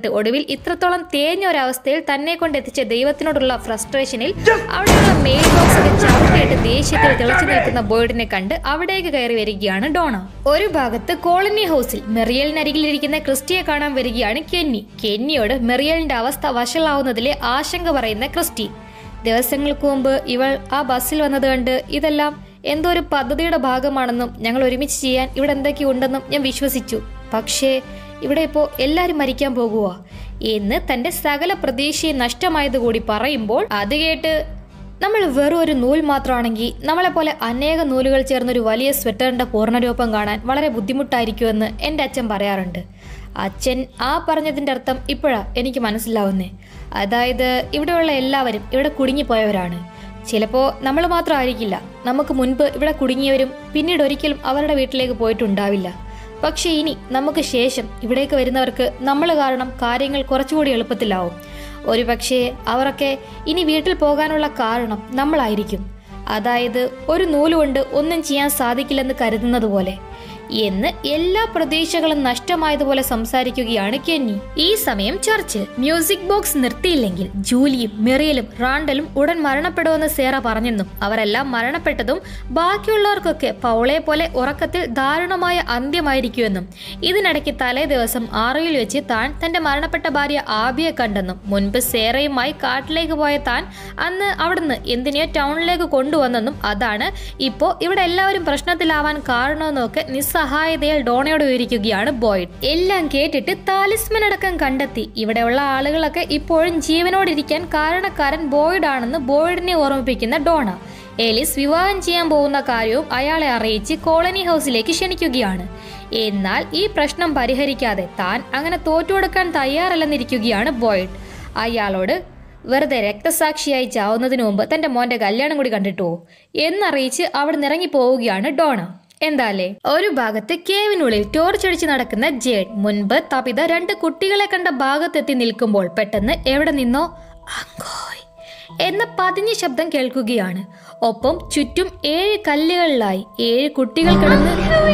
കേട്ട് ഒടുവിൽ ഇത്രത്തോളം തേഞ്ഞ ഒരവസ്ഥയിൽ തന്നെ കൊണ്ട് എത്തിച്ച ദൈവത്തിനോടുള്ള ഫ്രസ്ട്രേഷനിൽ അവിടെയുള്ള മെയിൽ ബോക്സ് ഒക്കെ ചവിട്ടിയിട്ട് ദേഷ്യത്തിൽ തിളച്ചു നിൽക്കുന്ന ബോയ്ഡിനെ കണ്ട് അവിടേക്ക് കയറി വരികയാണ് ഡോണ ഒരു ഭാഗത്ത് കോളനി ഹൗസിൽ മെറിയലിനരികിലിരിക്കുന്ന ക്രിസ്റ്റിയെ കാണാൻ വരികയാണ് കെന്നി കെന്നിയോട് മെറിയലിന്റെ അവസ്ഥ വഷളാവുന്നതിലെ ആശങ്ക പറയുന്ന ക്രിസ്റ്റി ദിവസങ്ങൾക്ക് മുമ്പ് ഇവൾ ആ ബസ്സിൽ വന്നത് കണ്ട് ഇതെല്ലാം എന്തോ ഒരു പദ്ധതിയുടെ ഭാഗമാണെന്നും ഞങ്ങൾ ഒരുമിച്ച് ചെയ്യാൻ ഇവിടെ എന്തൊക്കെ ഉണ്ടെന്നും ഞാൻ വിശ്വസിച്ചു പക്ഷേ ഇവിടെ ഇപ്പോൾ എല്ലാവരും മരിക്കാൻ പോകുക എന്ന് തന്റെ സകല പ്രതീക്ഷയും നഷ്ടമായത് കൂടി പറയുമ്പോൾ അത് കേട്ട് നമ്മൾ വെറും ഒരു നൂൽ മാത്രമാണെങ്കിൽ നമ്മളെപ്പോലെ അനേക നൂലുകൾ ചേർന്നൊരു വലിയ സ്വെറ്ററിന്റെ പൂർണ്ണരൂപം കാണാൻ വളരെ ബുദ്ധിമുട്ടായിരിക്കുമെന്ന് എൻ്റെ അച്ഛൻ പറയാറുണ്ട് അച്ഛൻ ആ പറഞ്ഞതിൻ്റെ അർത്ഥം ഇപ്പോഴാ എനിക്ക് മനസ്സിലാവുന്നേ അതായത് ഇവിടെയുള്ള എല്ലാവരും ഇവിടെ കുടുങ്ങിപ്പോയവരാണ് ചിലപ്പോൾ നമ്മൾ മാത്രമായിരിക്കില്ല നമുക്ക് മുൻപ് ഇവിടെ കുടുങ്ങിയവരും പിന്നീട് ഒരിക്കലും അവരുടെ വീട്ടിലേക്ക് പോയിട്ടുണ്ടാവില്ല പക്ഷെ ഇനി നമുക്ക് ശേഷം ഇവിടേക്ക് വരുന്നവർക്ക് നമ്മൾ കാരണം കാര്യങ്ങൾ കുറച്ചുകൂടി എളുപ്പത്തിലാവും ഒരു പക്ഷേ അവരൊക്കെ ഇനി വീട്ടിൽ പോകാനുള്ള കാരണം നമ്മളായിരിക്കും അതായത് ഒരു നൂലുകൊണ്ട് ഒന്നും ചെയ്യാൻ സാധിക്കില്ലെന്ന് കരുതുന്നത് പോലെ എന്ന് എല്ലാ പ്രതീക്ഷകളും നഷ്ടമായതുപോലെ സംസാരിക്കുകയാണ് കെന്നി ഈ സമയം ചർച്ചിൽ മ്യൂസിക് ബോക്സ് നിർത്തിയില്ലെങ്കിൽ ജൂലിയും മെറിയലും റാണ്ടലും ഉടൻ മരണപ്പെടുമെന്ന് സേറ പറഞ്ഞെന്നും അവരെല്ലാം മരണപ്പെട്ടതും ബാക്കിയുള്ളവർക്കൊക്കെ പൗളയെ പോലെ ഉറക്കത്തിൽ ദാരുണമായ അന്ത്യമായിരിക്കുമെന്നും ഇതിനിടയ്ക്ക് തലേ ദിവസം ആറയിൽ വെച്ച് താൻ തന്റെ മരണപ്പെട്ട ഭാര്യ ആബിയെ കണ്ടെന്നും മുൻപ് സേറയുമായി കാട്ടിലേക്ക് പോയ താൻ അന്ന് അവിടുന്ന് എന്തിനെയോ ടൗണിലേക്ക് കൊണ്ടുവന്നെന്നും അതാണ് ഇപ്പോൾ ഇവിടെ എല്ലാവരും പ്രശ്നത്തിലാവാൻ കാരണമെന്നൊക്കെ നിസ്സഹായതയിൽ ഡോണയോട് വിവരിക്കുകയാണ് ബോയ്ഡ് എല്ലാം കേട്ടിട്ട് താലിസ്മൻ അടക്കം കണ്ടെത്തി ഇവിടെയുള്ള ആളുകളൊക്കെ ഇപ്പോഴും ജീവനോടിരിക്കാൻ കാരണക്കാരൻ ബോയ്ഡ് ആണെന്ന് ബോയ്ഡിനെ ഓർമ്മിപ്പിക്കുന്ന ഡോണ എലിസ് വിവാഹം ചെയ്യാൻ പോകുന്ന കാര്യവും അയാളെ അറിയിച്ച് കോളനി ഹൗസിലേക്ക് ക്ഷണിക്കുകയാണ് എന്നാൽ ഈ പ്രശ്നം പരിഹരിക്കാതെ താൻ അങ്ങനെ തോറ്റുകൊടുക്കാൻ തയ്യാറല്ലെന്നിരിക്കുകയാണ് ബോയ്ഡ് അയാളോട് വെറുതെ രക്തസാക്ഷിയായി ചാവുന്നതിന് മുമ്പ് തന്റെ മോന്റെ കല്യാണം കൂടി കണ്ടിട്ടോ എന്നറിയിച്ച് അവിടെ നിറങ്ങി പോവുകയാണ് ഡോണ എന്താലേ ഒരു ഭാഗത്ത് കേവിനുള്ളിൽ ടോർച്ച് അടിച്ച് നടക്കുന്ന ജേഡ് മുൻപ് തപിത രണ്ട് കുട്ടികളെ കണ്ട ഭാഗത്തെത്തി നിൽക്കുമ്പോൾ പെട്ടെന്ന് എവിടെ നിന്നോ അങ്കോയ് എന്ന പതിഞ്ഞ ശബ്ദം കേൾക്കുകയാണ് ഒപ്പം ചുറ്റും ഏഴ് കല്ലുകളിലായി ഏഴ് കുട്ടികൾ കിടന്ന്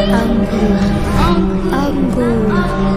അങ്കോയ്, അങ്കോയ്,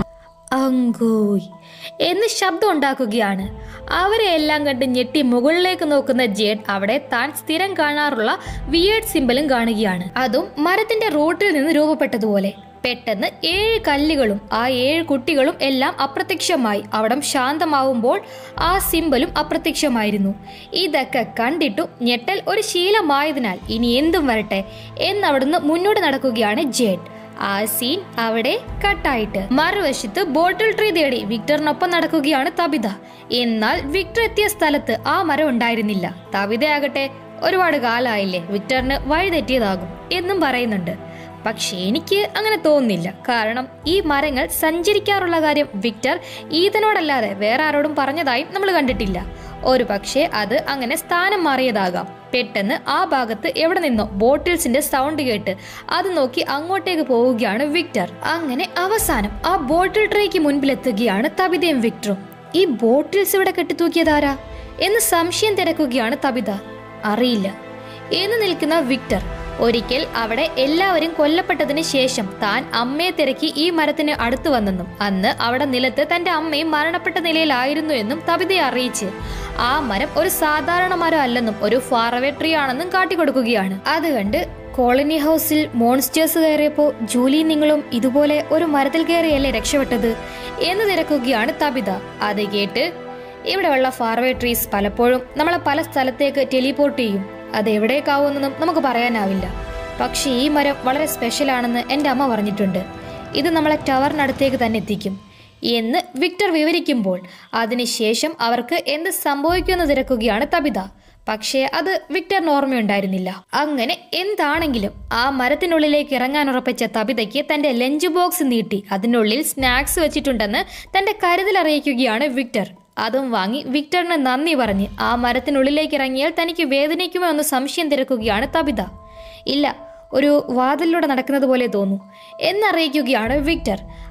അങ്കോയ് എന്ന് ശബ്ദം ഉണ്ടാക്കുകയാണ് അവരെ എല്ലാം കണ്ട് ഞെട്ടി മുകളിലേക്ക് നോക്കുന്ന ജേഡ് അവിടെ താൻ സ്ഥിരം കാണാറുള്ള വിയേഡ് സിമ്പലും കാണുകയാണ് അതും മരത്തിന്റെ റൂട്ടിൽ നിന്ന് രൂപപ്പെട്ടതുപോലെ പെട്ടെന്ന് ഏഴ് കല്ലുകളും ആ ഏഴ് കുട്ടികളും എല്ലാം അപ്രത്യക്ഷമായി അവിടം ശാന്തമാവുമ്പോൾ ആ സിമ്പലും അപ്രത്യക്ഷമായിരുന്നു ഇതൊക്കെ കണ്ടിട്ടും ഞെട്ടൽ ഒരു ശീലമായതിനാൽ ഇനി എന്തും വരട്ടെ എന്നവിടുന്ന് മുന്നോട്ട് നടക്കുകയാണ് ജേഡ് ആ സീൻ അവിടെ കട്ടായിട്ട് മറുവശത്ത് ബോട്ടിൽ ട്രീ തേടി വിക്ടറിനൊപ്പം നടക്കുകയാണ് തബിത എന്നാൽ വിക്ടർ എത്തിയ സ്ഥലത്ത് ആ മരം ഉണ്ടായിരുന്നില്ല തബിതയാകട്ടെ ഒരുപാട് കാലമായില്ലേ വിക്ടറിന് വഴി തെറ്റിയതാകും എന്നും പറയുന്നുണ്ട് പക്ഷെ എനിക്ക് അങ്ങനെ തോന്നുന്നില്ല കാരണം ഈ മരങ്ങൾ സഞ്ചരിക്കാറുള്ള കാര്യം വിക്ടർ ഈതനോടല്ലാതെ വേറെ ആരോടും പറഞ്ഞതായും നമ്മൾ കണ്ടിട്ടില്ല ഒരു പക്ഷേ അത് അങ്ങനെ സ്ഥാനം മാറിയതാകാം പെട്ടെന്ന് ആ ഭാഗത്ത് എവിടെ നിന്നോ ബോട്ടിൽസിന്റെ സൗണ്ട് കേട്ട് അത് നോക്കി അങ്ങോട്ടേക്ക് പോവുകയാണ് വിക്ടർ അങ്ങനെ അവസാനം ആ ബോട്ടിൽ ട്രേക്ക് മുൻപിലെത്തുകയാണ് തബിതയും വിക്ടറും ഈ ബോട്ടിൽസ് ഇവിടെ കെട്ടിത്തൂക്കിയതാരാ എന്ന് സംശയം തിരക്കുകയാണ് തബിത അറിയില്ല എന്ന് നിൽക്കുന്ന വിക്ടർ ഒരിക്കൽ അവിടെ എല്ലാവരും കൊല്ലപ്പെട്ടതിന് ശേഷം താൻ അമ്മയെ തിരക്കി ഈ മരത്തിന് അടുത്തു വന്നെന്നും അന്ന് അവിടെ നിലത്ത് തന്റെ അമ്മയും മരണപ്പെട്ട നിലയിലായിരുന്നു എന്നും തബിതയെ അറിയിച്ച് ആ മരം ഒരു സാധാരണ മരം അല്ലെന്നും ഒരു ഫാറവേ ട്രീ ആണെന്നും കാട്ടിക്കൊടുക്കുകയാണ് അത് കണ്ട് കോളനി ഹൗസിൽ മോൺസ്റ്റേഴ്സ് കയറിയപ്പോൾ ജൂലി നിങ്ങളും ഇതുപോലെ ഒരു മരത്തിൽ കയറിയല്ലേ രക്ഷപ്പെട്ടത് എന്ന് തിരക്കുകയാണ് തബിത അത് കേട്ട് ഇവിടെയുള്ള ഫാർവേ ട്രീസ് പലപ്പോഴും നമ്മളെ പല സ്ഥലത്തേക്ക് ടെലിപോർട്ട് ചെയ്യും അത് എവിടേക്കാവുമെന്നൊന്നും നമുക്ക് പറയാനാവില്ല പക്ഷേ ഈ മരം വളരെ സ്പെഷ്യൽ ആണെന്ന് എൻ്റെ അമ്മ പറഞ്ഞിട്ടുണ്ട് ഇത് നമ്മളെ ടവറിനടുത്തേക്ക് തന്നെ എത്തിക്കും എന്ന് വിക്ടർ വിവരിക്കുമ്പോൾ അതിനുശേഷം അവർക്ക് എന്ത് സംഭവിക്കുമെന്ന് തിരക്കുകയാണ് തബിത പക്ഷേ അത് വിക്ടറിന് ഓർമ്മയുണ്ടായിരുന്നില്ല അങ്ങനെ എന്താണെങ്കിലും ആ മരത്തിനുള്ളിലേക്ക് ഇറങ്ങാൻ ഉറപ്പിച്ച തബിതയ്ക്ക് തന്റെ ലഞ്ച് ബോക്സ് നീട്ടി അതിനുള്ളിൽ സ്നാക്സ് വെച്ചിട്ടുണ്ടെന്ന് തന്റെ കരുതൽ അറിയിക്കുകയാണ് വിക്ടർ അതും വാങ്ങി വിക്ടറിന് നന്ദി പറഞ്ഞ് ആ മരത്തിനുള്ളിലേക്ക് ഇറങ്ങിയാൽ തനിക്ക് വേദനിക്കുമോ എന്ന് സംശയം തിരക്കുകയാണ് തബിത ഇല്ല ഒരു വാതിലിലൂടെ നടക്കുന്നത് പോലെ തോന്നു എന്നറിയിക്കുകയാണ് വിക്ടർ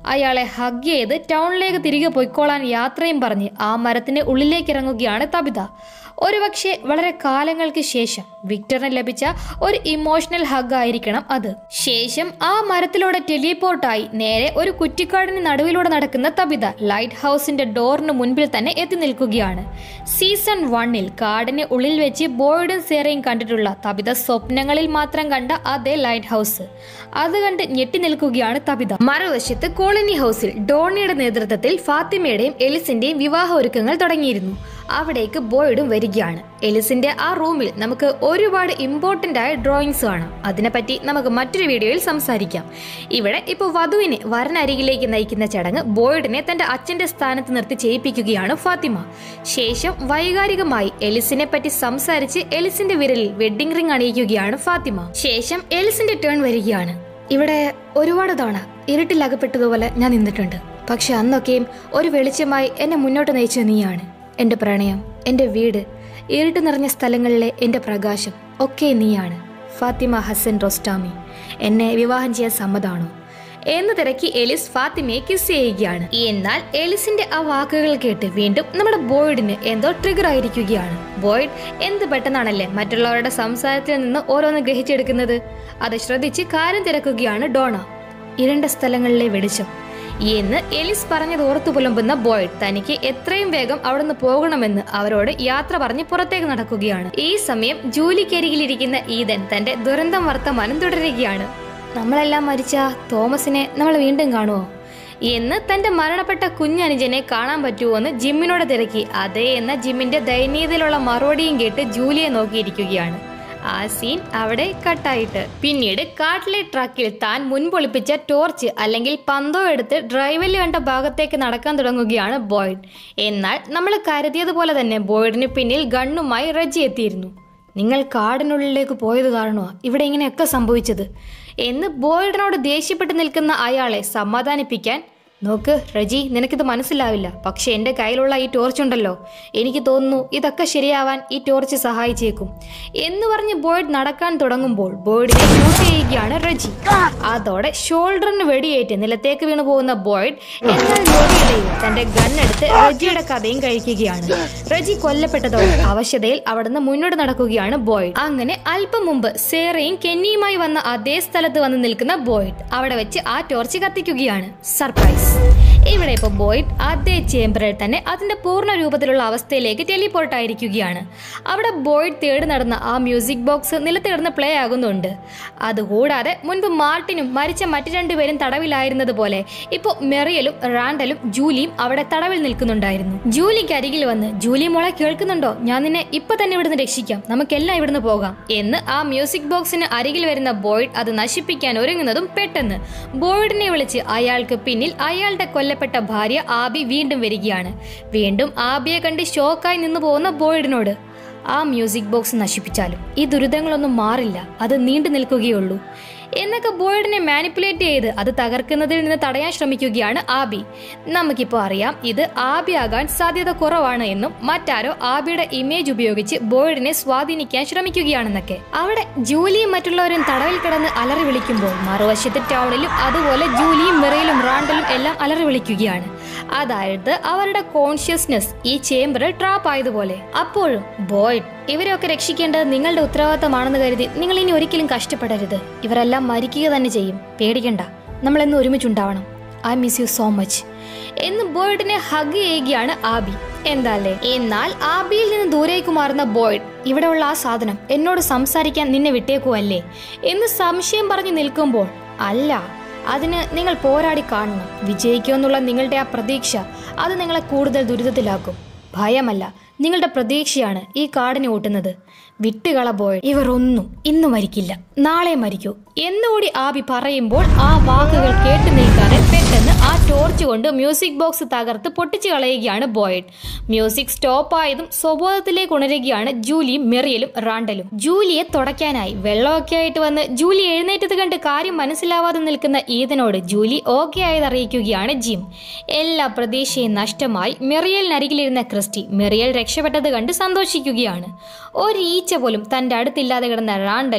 അയാളെ ഹഗ് ചെയ്ത് ടൗണിലേക്ക് തിരികെ പൊയ്ക്കോളാൻ യാത്രയും പറഞ്ഞ് ആ മരത്തിന്റെ ഉള്ളിലേക്ക് ഇറങ്ങുകയാണ് തബിത ഒരുപക്ഷെ വളരെ കാലങ്ങൾക്ക് ശേഷം വിക്ടറിന് ലഭിച്ച ഒരു ഇമോഷണൽ ഹഗ് ആയിരിക്കണം അത് ശേഷം ആ മരത്തിലൂടെ ടെലിപോർട്ടായി നേരെ ഒരു കുറ്റിക്കാടിന് നടുവിലൂടെ നടക്കുന്ന തബിത ലൈറ്റ് ഹൗസിന്റെ ഡോറിന് മുൻപിൽ തന്നെ എത്തി നിൽക്കുകയാണ് സീസൺ വണ്ണിൽ കാടിന് ഉള്ളിൽ വെച്ച് ബോയ്ഡും സേറയും കണ്ടിട്ടുള്ള തബിത സ്വപ്നങ്ങളിൽ മാത്രം കണ്ട അതേ ലൈറ്റ് ഹൗസ് അത് കണ്ട് ഞെട്ടി നിൽക്കുകയാണ് തബിത മറുവശത്ത് കോളനി ഹൗസിൽ ഡോണിയുടെ നേതൃത്വത്തിൽ ഫാത്തിമയുടെയും എലിസിന്റെയും വിവാഹ ഒരുക്കങ്ങൾ തുടങ്ങിയിരുന്നു അവിടേക്ക് ബോയ്ഡും വരികയാണ് എലിസിന്റെ ആ റൂമിൽ നമുക്ക് ഒരുപാട് ഇമ്പോർട്ടന്റ് ആയ ഡ്രോയിങ്സ് കാണാം അതിനെപ്പറ്റി നമുക്ക് മറ്റൊരു വീഡിയോയിൽ സംസാരിക്കാം ഇവിടെ ഇപ്പോൾ വധുവിനെ വരനരികിലേക്ക് നയിക്കുന്ന ചടങ്ങ് ബോയ്ഡിനെ തന്റെ അച്ഛന്റെ സ്ഥാനത്ത് നിർത്തി ചെയ്യിപ്പിക്കുകയാണ് ഫാത്തിമ ശേഷം വൈകാരികമായി എലിസിനെ പറ്റി സംസാരിച്ച് എലിസിന്റെ വിരലിൽ വെഡിങ് റിംഗ് അണിയിക്കുകയാണ് ഫാത്തിമ ശേഷം എലിസിന്റെ ടേൺ വരികയാണ് ഇവിടെ ഒരുപാട് തവണ ഇരുട്ടിൽ അകപ്പെട്ടതുപോലെ ഞാൻ നിന്നിട്ടുണ്ട് പക്ഷെ അന്നൊക്കെയും ഒരു വെളിച്ചമായി എന്നെ മുന്നോട്ട് നയിച്ചത് നീയാണ് എൻ്റെ പ്രണയം എൻ്റെ വീട് ഇരുട്ട് നിറഞ്ഞ സ്ഥലങ്ങളിലെ എൻ്റെ പ്രകാശം ഒക്കെ നീയാണ് ഫാത്തിമ ഹസൻ റോസ്റ്റാമി എന്നെ വിവാഹം ചെയ്യാൻ സമ്മതാണോ എന്ന് തിരക്കി എലിസ് ഫാത്തിമയെ കിസ് ചെയ്യുകയാണ് എന്നാൽ എലിസിന്റെ ആ വാക്കുകൾ കേട്ട് വീണ്ടും നമ്മുടെ ബോയ്ഡിന് എന്തോ ട്രിഗർ ആയിരിക്കുകയാണ് ബോയ്ഡ് എന്ത് പെട്ടെന്നാണല്ലേ മറ്റുള്ളവരുടെ സംസാരത്തിൽ നിന്ന് ഓരോന്ന് ഗ്രഹിച്ചെടുക്കുന്നത് അത് ശ്രദ്ധിച്ച് കാര്യം തിരക്കുകയാണ് ഡോണ ഇരുണ്ട സ്ഥലങ്ങളിലെ വെളിച്ചം എന്ന് എലിസ് പറഞ്ഞത് ഓർത്തു പുലമ്പുന്ന ബോയ്ഡ് തനിക്ക് എത്രയും വേഗം അവിടുന്ന് പോകണമെന്ന് അവരോട് യാത്ര പറഞ്ഞ് പുറത്തേക്ക് നടക്കുകയാണ് ഈ സമയം ജോലിക്കരികിലിരിക്കുന്ന ഈതൻ തന്റെ ദുരന്തം വർത്തമാനം തുടരുകയാണ് നമ്മളെല്ലാം മരിച്ച തോമസിനെ നമ്മൾ വീണ്ടും കാണുമോ എന്ന് തന്റെ മരണപ്പെട്ട കുഞ്ഞനുജനെ കാണാൻ പറ്റുമോ എന്ന് ജിമ്മിനോട് തിരക്കി അതേ എന്ന ജിമ്മിന്റെ ദയനീയതയിലുള്ള മറുപടിയും കേട്ട് ജൂലിയെ നോക്കിയിരിക്കുകയാണ് ആ സീൻ അവിടെ കട്ടായിട്ട് പിന്നീട് കാട്ടിലെ ട്രക്കിൽ താൻ മുൻപൊളിപ്പിച്ച ടോർച്ച് അല്ലെങ്കിൽ പന്തോ എടുത്ത് ഡ്രൈവിൽ കണ്ട ഭാഗത്തേക്ക് നടക്കാൻ തുടങ്ങുകയാണ് ബോയ്ഡ് എന്നാൽ നമ്മൾ കരുതിയതുപോലെ തന്നെ ബോയ്ഡിന് പിന്നിൽ ഗണ്ണുമായി റജി എത്തിയിരുന്നു നിങ്ങൾ കാടിനുള്ളിലേക്ക് പോയത് കാരണോ ഇവിടെ ഇങ്ങനെയൊക്കെ സംഭവിച്ചത് എന്ന് ബോയ്ഡിനോട് ദേഷ്യപ്പെട്ട് നിൽക്കുന്ന അയാളെ സമാധാനിപ്പിക്കാൻ നോക്ക് റജി നിനക്കിത് മനസ്സിലാവില്ല പക്ഷെ എൻ്റെ കയ്യിലുള്ള ഈ ടോർച്ച് ഉണ്ടല്ലോ എനിക്ക് തോന്നുന്നു ഇതൊക്കെ ശരിയാവാൻ ഈ ടോർച്ച് സഹായിച്ചേക്കും എന്ന് പറഞ്ഞ് ബോയ്ഡ് നടക്കാൻ തുടങ്ങുമ്പോൾ ബോയ്ഡിനെ ഷൂട്ട് ചെയ്യുകയാണ് റജി അതോടെ ഷോൾഡറിന് വെടിയേറ്റ് നിലത്തേക്ക് വീണു പോകുന്ന ബോയ്ഡ് എന്നാൽ ഞൊടിയിടയിൽ തന്റെ ഗണ്ണെടുത്ത് റജിയുടെ കഥയും കഴിക്കുകയാണ് റജി കൊല്ലപ്പെട്ടതോടെ അവശതയിൽ അവിടുന്ന് മുന്നോട്ട് നടക്കുകയാണ് ബോയ്ഡ് അങ്ങനെ അല്പം മുമ്പ് സേറയും കെന്നിയുമായി വന്ന അതേ സ്ഥലത്ത് വന്ന് നിൽക്കുന്ന ബോയ്ഡ് അവിടെ വെച്ച് ആ ടോർച്ച് കത്തിക്കുകയാണ് സർപ്രൈസ് ഇവിടെ ഇപ്പോൾ ബോയ്ഡ് അതേ ചേംബറിൽ തന്നെ അതിന്റെ പൂർണ്ണ രൂപത്തിലുള്ള അവസ്ഥയിലേക്ക് ടെലിപോർട്ട് ആയിരിക്കുകയാണ് അവിടെ ബോയ്ഡ് തേടി നടന്ന ആ മ്യൂസിക് ബോക്സ് നിലത്ത് കിടന്ന് പ്ലേ ആകുന്നുണ്ട് അതുകൂടാതെ മുൻപ് മാർട്ടിനും മരിച്ച മറ്റു രണ്ടുപേരും തടവിലായിരുന്നത് പോലെ ഇപ്പോൾ മെറിയലും റാൻഡലും ജൂലിയും അവിടെ തടവിൽ നിൽക്കുന്നുണ്ടായിരുന്നു ജൂലിക്ക് അരികിൽ വന്ന് ജൂലി മോളെ കേൾക്കുന്നുണ്ടോ ഞാൻ നിന്നെ ഇപ്പൊ തന്നെ ഇവിടുന്ന് രക്ഷിക്കാം നമുക്കെല്ലാം ഇവിടുന്ന് പോകാം എന്ന് ആ മ്യൂസിക് ബോക്സിന് അരികിൽ വരുന്ന ബോയ്ഡ് അത് നശിപ്പിക്കാൻ ഒരുങ്ങുന്നതും പെട്ടെന്ന് ബോയ്ഡിനെ വിളിച്ച് അയാൾക്ക് പിന്നിൽ അയാളുടെ കൊല്ലപ്പെട്ട ഭാര്യ ആബി വീണ്ടും വരികയാണ് വീണ്ടും ആബിയെ കണ്ട് ഷോക്കായി നിന്നു പോകുന്ന ബോയ്ഡിനോട് ആ മ്യൂസിക് ബോക്സ് നശിപ്പിച്ചാലും ഈ ദുരിതങ്ങളൊന്നും മാറില്ല അത് നീണ്ടു നിൽക്കുകയുള്ളൂ എന്നൊക്കെ ബോയ്ഡിനെ മാനിപ്പുലേറ്റ് ചെയ്ത് അത് തകർക്കുന്നതിൽ നിന്ന് തടയാൻ ശ്രമിക്കുകയാണ് ആബി നമുക്കിപ്പോൾ അറിയാം ഇത് ആബി ആകാൻ സാധ്യത കുറവാണ് എന്നും മറ്റാരോ ആബിയുടെ ഇമേജ് ഉപയോഗിച്ച് ബോയ്ഡിനെ സ്വാധീനിക്കാൻ ശ്രമിക്കുകയാണെന്നൊക്കെ അവിടെ ജൂലിയും മറ്റുള്ളവരും തടവിൽ കിടന്ന് അലറി വിളിക്കുമ്പോൾ മറുവശത്ത് ടൗണിലും അതുപോലെ ജൂലിയും മിറയിലും റാണ്ടലും എല്ലാം അലറി വിളിക്കുകയാണ് അതായത് അവരുടെ കോൺഷ്യസ്നെസ് ഈ ചേംബറിൽ ട്രാപ്പ് ആയതുപോലെ അപ്പോഴും ബോയ്ഡ് ഇവരെയൊക്കെ രക്ഷിക്കേണ്ടത് നിങ്ങളുടെ ഉത്തരവാദിത്തമാണെന്ന് കരുതി നിങ്ങൾ ഇനി ഒരിക്കലും കഷ്ടപ്പെടരുത് ഇവരെല്ലാം മരിക്കുക തന്നെ ചെയ്യും പേടിക്കണ്ട നമ്മൾ എന്ന് ഒരുമിച്ചുണ്ടാവണം I miss you so much എന്ന് ബോയ്ഡിനെ ഹഗ് ചെയ്യുകയാണ് ആബി എന്താല്ലേ എന്നാൽ ആബിയിൽ നിന്ന് ദൂരേക്ക് മാറുന്ന ബോയ്ഡ് ഇവിടെയുള്ള ആ സാധനം എന്നോട് സംസാരിക്കാൻ നിന്നെ വിട്ടേക്കുവല്ലേ എന്ന് സംശയം പറഞ്ഞു നിൽക്കുമ്പോൾ അല്ല അതിന് നിങ്ങൾ പോരാടി കാണണം വിജയിക്കുമെന്നുള്ള നിങ്ങളുടെ ആ പ്രതീക്ഷ അത് നിങ്ങളെ കൂടുതൽ ദുരിതത്തിലാക്കും ഭയമല്ല നിങ്ങളുടെ പ്രതീക്ഷയാണ് ഈ കാടിനെ ഓട്ടുന്നത് വിട്ടുകള ബോയ് ഇവർ ഒന്നും ഇന്ന് മരിക്കില്ല നാളെ മരിക്കൂ എന്നുകൂടി ആബി പറയുമ്പോൾ ആ വാക്കുകൾ കേട്ടു നിൽക്കാതെ പെട്ടെന്ന് ആ ടോർച്ച് കൊണ്ട് മ്യൂസിക് ബോക്സ് തകർത്ത് പൊട്ടിച്ചു കളയുകയാണ് ബോയ്ഡ് മ്യൂസിക് സ്റ്റോപ്പ് ആയതും സ്വബോധത്തിലേക്ക് ഉണരുകയാണ് ജൂലിയും മെറിയലും റാണ്ടലും ജൂലിയെ തുടയ്ക്കാനായി വെള്ളമൊക്കെ ആയിട്ട് വന്ന് ജൂലി എഴുന്നേറ്റത് കണ്ട് കാര്യം മനസ്സിലാവാതെ നിൽക്കുന്ന ഈതനോട് ജൂലി ഓക്കെ ആയത് അറിയിക്കുകയാണ് ജിം എല്ലാ പ്രതീക്ഷയും നഷ്ടമായി മെറിയലിനരികിലിരുന്ന ക്രിസ്റ്റി മെറിയൽ രക്ഷപ്പെട്ടത് കണ്ട് സന്തോഷിക്കുകയാണ് ഒരു ഈച്ച പോലും തന്റെ അടുത്തില്ലാതെ കിടന്ന റാണ്ടലും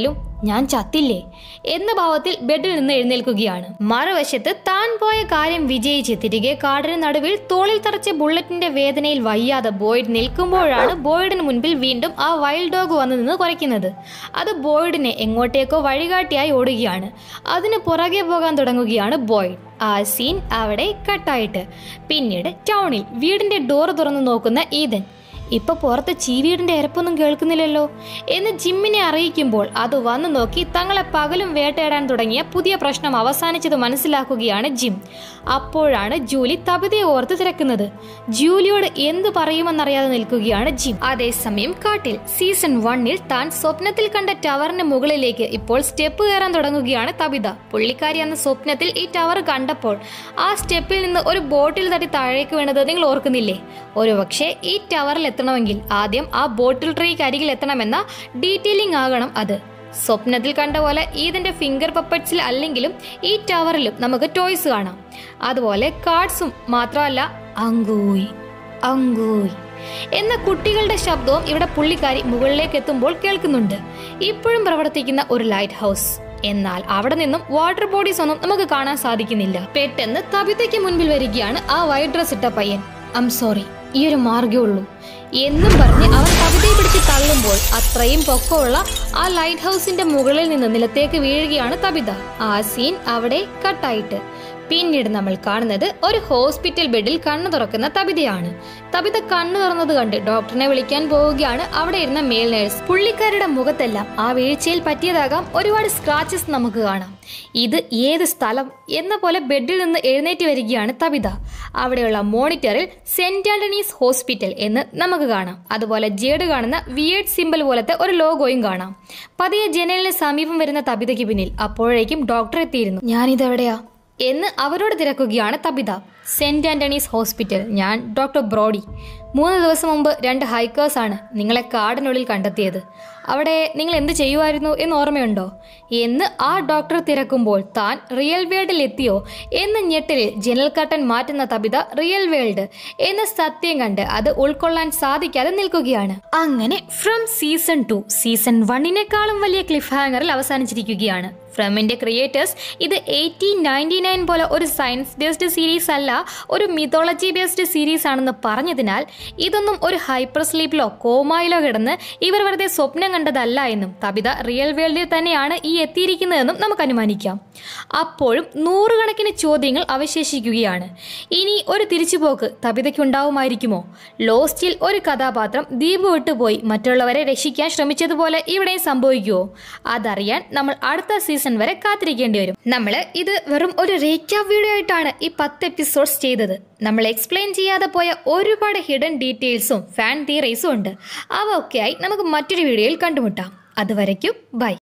ഞാൻ ചത്തില്ലേ എന്ന ഭാവത്തിൽ ബെഡിൽ നിന്ന് എഴുന്നേൽക്കുകയാണ് മറുവശത്ത് താൻ പോയ കാര്യം വിജയിച്ച് തിരികെ കാടിന് നടുവിൽ തോളിൽ തറച്ച ബുള്ളറ്റിന്റെ വേദനയിൽ വയ്യാതെ ബോയ്ഡ് നിൽക്കുമ്പോഴാണ് ബോയ്ഡിന് മുൻപിൽ വീണ്ടും ആ വൈൽഡ് ഡോഗ് വന്നു നിന്ന് കുറയ്ക്കുന്നത് അത് ബോയ്ഡിനെ എങ്ങോട്ടേക്കോ വഴികാട്ടിയായി ഓടുകയാണ് അതിന് പുറകെ പോകാൻ തുടങ്ങുകയാണ് ബോയ്ഡ് ആ സീൻ അവിടെ കട്ടായിട്ട് പിന്നീട് ടൗണിൽ വീടിന്റെ ഡോർ തുറന്നു നോക്കുന്ന ഈതൻ ഇപ്പൊ പുറത്ത് ചീവീടിന്റെ ഇരപ്പൊന്നും കേൾക്കുന്നില്ലല്ലോ എന്ന് ജിമ്മിനെ അറിയിക്കുമ്പോൾ അത് വന്നു നോക്കി തങ്ങളെ പകലും വേട്ടയാടാൻ തുടങ്ങിയ പുതിയ പ്രശ്നം അവസാനിച്ചത് മനസ്സിലാക്കുകയാണ് ജിം അപ്പോഴാണ് ജൂലി തപിതയെ ഓർത്ത് തിരക്കുന്നത് ജൂലിയോട് എന്തു പറയുമെന്നറിയാതെ നിൽക്കുകയാണ് ജിം അതേസമയം കാട്ടിൽ സീസൺ വണ്ണിൽ താൻ സ്വപ്നത്തിൽ കണ്ട ടവറിന് മുകളിലേക്ക് ഇപ്പോൾ സ്റ്റെപ്പ് കയറാൻ തുടങ്ങുകയാണ് തപിത പുള്ളിക്കാരി അന്ന് സ്വപ്നത്തിൽ ഈ ടവർ കണ്ടപ്പോൾ ആ സ്റ്റെപ്പിൽ നിന്ന് ഒരു ബോട്ടിൽ തട്ടി താഴേക്ക് വീണത് നിങ്ങൾ ഓർക്കുന്നില്ലേ ഒരുപക്ഷെ ഈ ടവറിൽ എത്തണമെങ്കിൽ ആദ്യം ആ ബോട്ടിൽ ട്രീക്ക് അരികിൽ എത്തണമെന്ന ഡീറ്റെയിലിംഗ് ആകണം അത് സ്വപ്നത്തിൽ കണ്ട പോലെ ഇതിന്റെ ഫിംഗർ പപ്പറ്റ്സിൽ അല്ലെങ്കിലും ഈ ടവറിലും നമുക്ക് ടോയ്സ് കാണാം അതുപോലെ കാർഡ്സും മാത്രമല്ല അങ്കൂയ് അങ്കൂയ് എന്ന കുട്ടികളുടെ ശബ്ദവും ഇവിടെ പുള്ളിക്കാരി മുകളിലേക്ക് എത്തുമ്പോൾ കേൾക്കുന്നുണ്ട് ഇപ്പോഴും പ്രവർത്തിക്കുന്ന ഒരു ലൈറ്റ് ഹൗസ് എന്നാൽ അവിടെ നിന്നും വാട്ടർ ബോഡീസ് ഒന്നും നമുക്ക് കാണാൻ സാധിക്കുന്നില്ല പെട്ടെന്ന് തബിതയ്ക്ക് മുൻപിൽ വരികയാണ് ആ വൈറ്റ് ഡ്രസ് ഇട്ട പയ്യൻ ഐം സോറി ഈ ഒരു മാർഗേ ഉള്ളൂ എന്നും പറഞ്ഞ് അവൻ കവിതയെ പിടിച്ച് തള്ളുമ്പോൾ അത്രയും പൊക്കമുള്ള ആ ലൈറ്റ് ഹൗസിന്റെ മുകളിൽ നിന്ന് നിലത്തേക്ക് വീഴുകയാണ് തബിത ആ സീൻ അവിടെ കട്ടായിട്ട് പിന്നീട് നമ്മൾ കാണുന്നത് ഒരു ഹോസ്പിറ്റൽ ബെഡിൽ കണ്ണു തുറക്കുന്ന തബിതയാണ് തബിത കണ്ണു തുറന്നത് കണ്ട് ഡോക്ടറിനെ വിളിക്കാൻ പോവുകയാണ് അവിടെ ഇരുന്ന മേൽ നേഴ്സ് പുള്ളിക്കാരുടെ മുഖത്തെല്ലാം ആ വീഴ്ചയിൽ പറ്റിയതാകാം ഒരുപാട് സ്ക്രാച്ചസ് നമുക്ക് കാണാം ഇത് ഏത് സ്ഥലം എന്ന പോലെ ബെഡിൽ നിന്ന് എഴുന്നേറ്റ് വരികയാണ് തബിത അവിടെയുള്ള മോണിറ്ററിൽ സെന്റ് ആന്റണീസ് ഹോസ്പിറ്റൽ എന്ന് നമുക്ക് കാണാം അതുപോലെ ജേഡ് കാണുന്ന വിയേഡ് സിമ്പിൾ പോലത്തെ ഒരു ലോഗോയും കാണാം പതിയെ ജനലിന് സമീപം വരുന്ന തബിതയ്ക്ക് പിന്നിൽ അപ്പോഴേക്കും ഡോക്ടർ എത്തിയിരുന്നു ഞാനിതെവിടെയാ എന്ന് അവരോട് തിരക്കുകയാണ് തബിത സെന്റ് ആന്റണീസ് ഹോസ്പിറ്റൽ ഞാൻ ഡോക്ടർ ബ്രോഡി മൂന്ന് ദിവസം മുമ്പ് രണ്ട് ഹൈക്കേഴ്സാണ് നിങ്ങളെ കാടിനുള്ളിൽ കണ്ടെത്തിയത് അവിടെ നിങ്ങൾ എന്ത് ചെയ്യുമായിരുന്നു എന്ന് ഓർമ്മയുണ്ടോ എന്ന് ആ ഡോക്ടർ തിരക്കുമ്പോൾ താൻ റിയൽ വേൾഡിൽ എത്തിയോ എന്ന ഞെട്ടലിൽ ജനൽ കട്ടൻ മാറ്റുന്ന തബിത റിയൽ വേൾഡ് എന്ന സത്യം കണ്ട് അത് ഉൾക്കൊള്ളാൻ സാധിക്കാതെ നിൽക്കുകയാണ് അങ്ങനെ ഫ്രം സീസൺ ടു സീസൺ വണ്ണിനേക്കാളും വലിയ ക്ലിഫ് ഹാങ്ങറിൽ അവസാനിച്ചിരിക്കുകയാണ് ഫ്രമിന്റെ ക്രിയേറ്റേഴ്സ് ഇത് എയ്റ്റീൻ നയൻറ്റി നയൻ പോലെ ഒരു സയൻസ് ബേസ്ഡ് സീരീസ് അല്ല ഒരു മിത്തോളജി ബേസ്ഡ് സീരീസ് ആണെന്ന് പറഞ്ഞതിനാൽ ഇതൊന്നും ഒരു ഹൈപ്പർ സ്ലീപ്പിലോ കോമായിലോ കിടന്ന് ഇവർ വെറുതെ സ്വപ്നം കണ്ടതല്ല എന്നും തബിത റിയൽ വേൾഡിൽ തന്നെയാണ് ഈ എത്തിയിരിക്കുന്നതെന്നും നമുക്ക് അനുമാനിക്കാം അപ്പോഴും നൂറുകണക്കിന് ചോദ്യങ്ങൾ അവശേഷിക്കുകയാണ് ഇനി ഒരു തിരിച്ചുപോക്ക് തബിതയ്ക്ക് ഉണ്ടാവുമായിരിക്കുമോ ലോസ്റ്റിൽ ഒരു കഥാപാത്രം ദ്വീപ് വിട്ടുപോയി മറ്റുള്ളവരെ രക്ഷിക്കാൻ ശ്രമിച്ചതുപോലെ ഇവിടെയും സംഭവിക്കുമോ അതറിയാൻ നമ്മൾ അടുത്ത സീസൺ വരെ കാത്തിരിക്കേണ്ടി വരും നമ്മൾ ഇത് വെറും ഒരു റീക്യാപ്പ് വീഡിയോ ആയിട്ടാണ് ഈ പത്ത് എപ്പിസോഡ്സ് ചെയ്തത് നമ്മൾ എക്സ്പ്ലെയിൻ ചെയ്യാതെ പോയ ഒരുപാട് ഹിഡൻ ഡീറ്റെയിൽസും ഫാൻ തിയറീസും ഉണ്ട് അവ ഒക്കെയായി നമുക്ക് മറ്റൊരു വീഡിയോയിൽ കണ്ടുമുട്ടാം അതുവരയ്ക്കും ബൈ